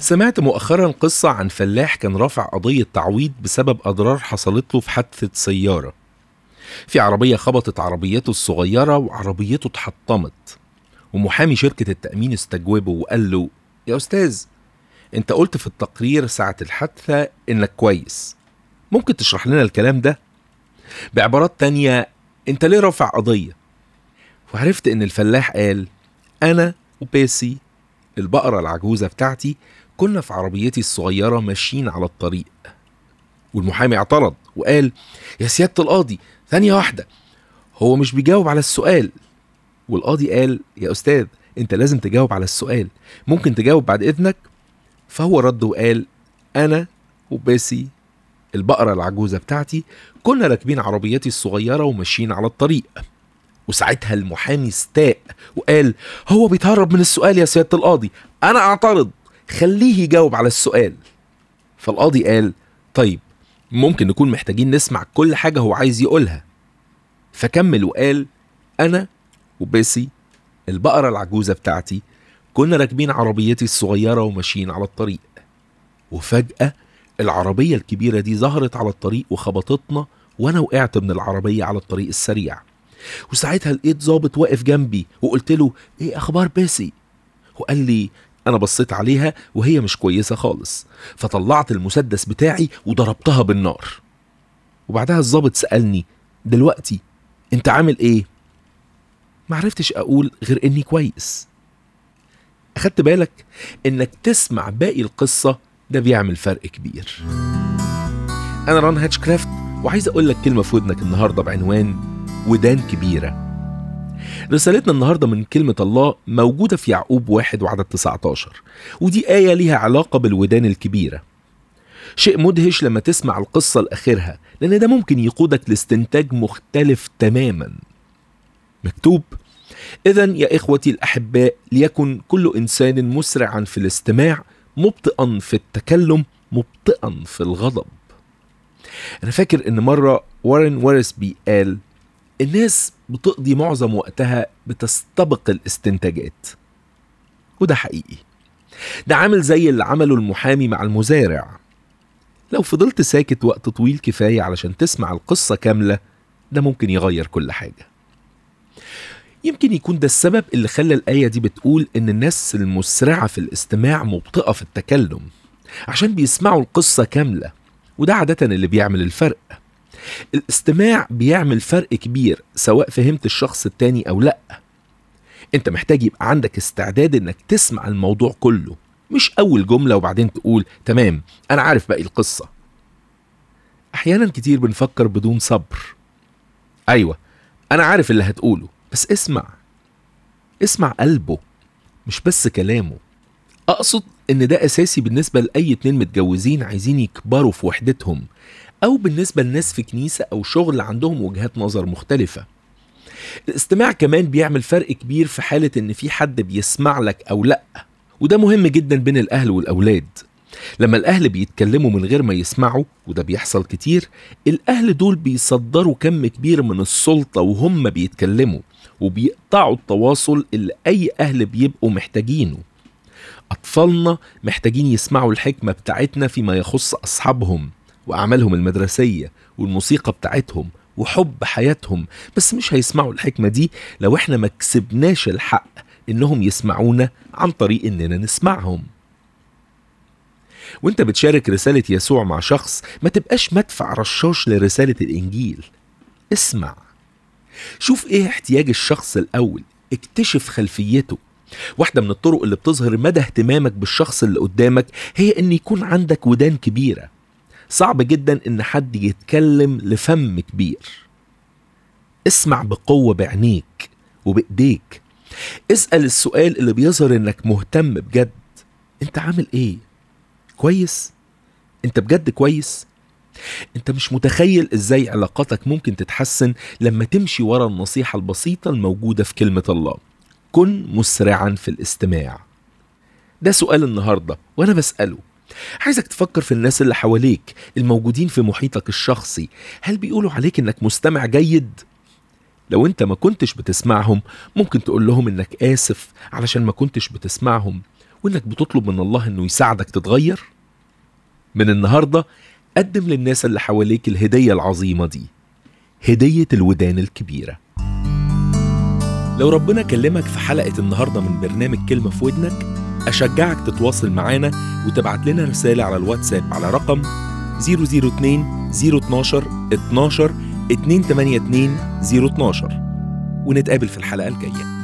سمعت مؤخرا قصة عن فلاح كان رافع قضية تعويض بسبب أضرار حصلت له في حادثة سيارة في عربية خبطت عربيته الصغيرة وعربيته اتحطمت ومحامي شركة التأمين استجوبه وقال له يا أستاذ أنت قلت في التقرير ساعة الحادثة إنك كويس ممكن تشرح لنا الكلام ده بعبارات تانية أنت ليه رافع قضية وعرفت إن الفلاح قال أنا وبيسي البقرة العجوزة بتاعتي كنا في عربيتي الصغيرة ماشيين على الطريق والمحامي اعترض وقال يا سيادة القاضي ثانية واحدة هو مش بيجاوب على السؤال والقاضي قال يا أستاذ أنت لازم تجاوب على السؤال ممكن تجاوب بعد إذنك فهو رد وقال أنا وباسي البقرة العجوزة بتاعتي كنا راكبين عربيتي الصغيرة وماشيين على الطريق وساعتها المحامي استاء وقال هو بيتهرب من السؤال يا سيادة القاضي أنا أعترض خليه يجاوب على السؤال فالقاضي قال طيب ممكن نكون محتاجين نسمع كل حاجة هو عايز يقولها فكمل وقال أنا وبيسي البقرة العجوزة بتاعتي كنا راكبين عربيتي الصغيرة وماشيين على الطريق وفجأة العربية الكبيرة دي ظهرت على الطريق وخبطتنا وأنا وقعت من العربية على الطريق السريع وساعتها لقيت ظابط واقف جنبي وقلت له ايه اخبار بيسي وقال لي انا بصيت عليها وهي مش كويسه خالص فطلعت المسدس بتاعي وضربتها بالنار وبعدها الظابط سالني دلوقتي انت عامل ايه معرفتش اقول غير اني كويس اخدت بالك انك تسمع باقي القصه ده بيعمل فرق كبير انا ران هاتشكرافت وعايز اقول لك كلمه في ودنك النهارده بعنوان ودان كبيره رسالتنا النهارده من كلمة الله موجودة في يعقوب واحد وعدد 19 ودي آية ليها علاقة بالودان الكبيرة شيء مدهش لما تسمع القصة لآخرها لأن ده ممكن يقودك لاستنتاج مختلف تماما مكتوب إذا يا إخوتي الأحباء ليكن كل إنسان مسرعا في الاستماع مبطئا في التكلم مبطئا في الغضب أنا فاكر إن مرة وارن وارسبي قال الناس بتقضي معظم وقتها بتستبق الاستنتاجات وده حقيقي ده عامل زي اللي عمله المحامي مع المزارع لو فضلت ساكت وقت طويل كفاية علشان تسمع القصة كاملة ده ممكن يغير كل حاجة يمكن يكون ده السبب اللي خلى الآية دي بتقول إن الناس المسرعة في الاستماع مبطئة في التكلم عشان بيسمعوا القصة كاملة وده عادة اللي بيعمل الفرق الاستماع بيعمل فرق كبير سواء فهمت الشخص التاني او لا انت محتاج يبقى عندك استعداد انك تسمع الموضوع كله مش اول جمله وبعدين تقول تمام انا عارف باقي القصه احيانا كتير بنفكر بدون صبر ايوه انا عارف اللي هتقوله بس اسمع اسمع قلبه مش بس كلامه اقصد ان ده اساسي بالنسبه لاي اتنين متجوزين عايزين يكبروا في وحدتهم أو بالنسبة لناس في كنيسة أو شغل عندهم وجهات نظر مختلفة الاستماع كمان بيعمل فرق كبير في حالة إن في حد بيسمع لك أو لأ وده مهم جدا بين الأهل والأولاد لما الأهل بيتكلموا من غير ما يسمعوا وده بيحصل كتير الأهل دول بيصدروا كم كبير من السلطة وهم بيتكلموا وبيقطعوا التواصل اللي أي أهل بيبقوا محتاجينه أطفالنا محتاجين يسمعوا الحكمة بتاعتنا فيما يخص أصحابهم وأعمالهم المدرسية والموسيقى بتاعتهم وحب حياتهم بس مش هيسمعوا الحكمة دي لو احنا ما كسبناش الحق انهم يسمعونا عن طريق اننا نسمعهم وانت بتشارك رسالة يسوع مع شخص ما تبقاش مدفع رشاش لرسالة الانجيل اسمع شوف ايه احتياج الشخص الاول اكتشف خلفيته واحدة من الطرق اللي بتظهر مدى اهتمامك بالشخص اللي قدامك هي ان يكون عندك ودان كبيره صعب جدا ان حد يتكلم لفم كبير اسمع بقوة بعينيك وبايديك اسأل السؤال اللي بيظهر انك مهتم بجد انت عامل ايه كويس انت بجد كويس انت مش متخيل ازاي علاقاتك ممكن تتحسن لما تمشي ورا النصيحة البسيطة الموجودة في كلمة الله كن مسرعا في الاستماع ده سؤال النهاردة وانا بسأله عايزك تفكر في الناس اللي حواليك الموجودين في محيطك الشخصي هل بيقولوا عليك انك مستمع جيد لو انت ما كنتش بتسمعهم ممكن تقول لهم انك اسف علشان ما كنتش بتسمعهم وإنك بتطلب من الله إنه يساعدك تتغير من النهاردة قدم للناس اللي حواليك الهدية العظيمة دي هدية الودان الكبيرة لو ربنا كلمك في حلقة النهاردة من برنامج كلمة في ودنك أشجعك تتواصل معانا وتبعت لنا رسالة على الواتساب على رقم 002 012 12 282 012 ونتقابل في الحلقة الجاية